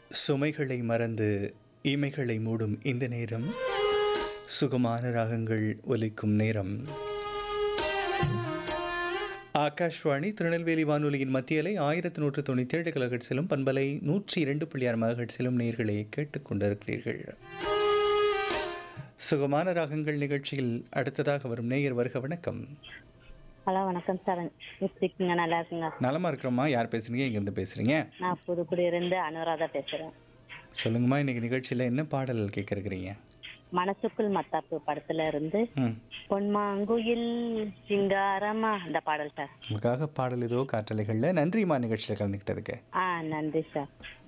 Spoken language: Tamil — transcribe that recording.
சுமைகளை மறந்து இமைகளை மூடும் இந்த நேரம் சுகமான ராகங்கள் ஒலிக்கும் நேரம் ஆகாஷ்வாணி திருநெல்வேலி வானொலியின் மத்தியலை ஆயிரத்தி நூற்று தொண்ணூற்றி ஏழு கலகட்சிலும் பண்பலை நூற்றி இரண்டு புள்ளி ஆறு மகட்சிலும் நேர்களை கேட்டுக்கொண்டிருக்கிறீர்கள் சுகமான ராகங்கள் நிகழ்ச்சியில் அடுத்ததாக வரும் நேயர் வருக வணக்கம் ஹலோ வணக்கம் சார் எப்படி இருக்கீங்க நல்லா இருக்குங்க நலமா இருக்கிறோமா யார் பேசுறீங்க எங்கேருந்து பேசுறீங்க நான் புதுக்குடியிருந்து அனுராதா பேசுறேன் சொல்லுங்கம்மா இன்னைக்கு நிகழ்ச்சியில் என்ன பாடல் கேட்குறீங்க மனசுக்குள் மத்தாப்பு படத்துல இருந்து ம் பொன்மாங்குயில் சிங்காரமா அந்த பாடல் சார் உங்களுக்காக பாடல் ஏதோ காற்றலைகளில் நன்றிம்மா நிகழ்ச்சியில் கலந்துக்கிட்டதுக்கு ஆ நன்றி சார்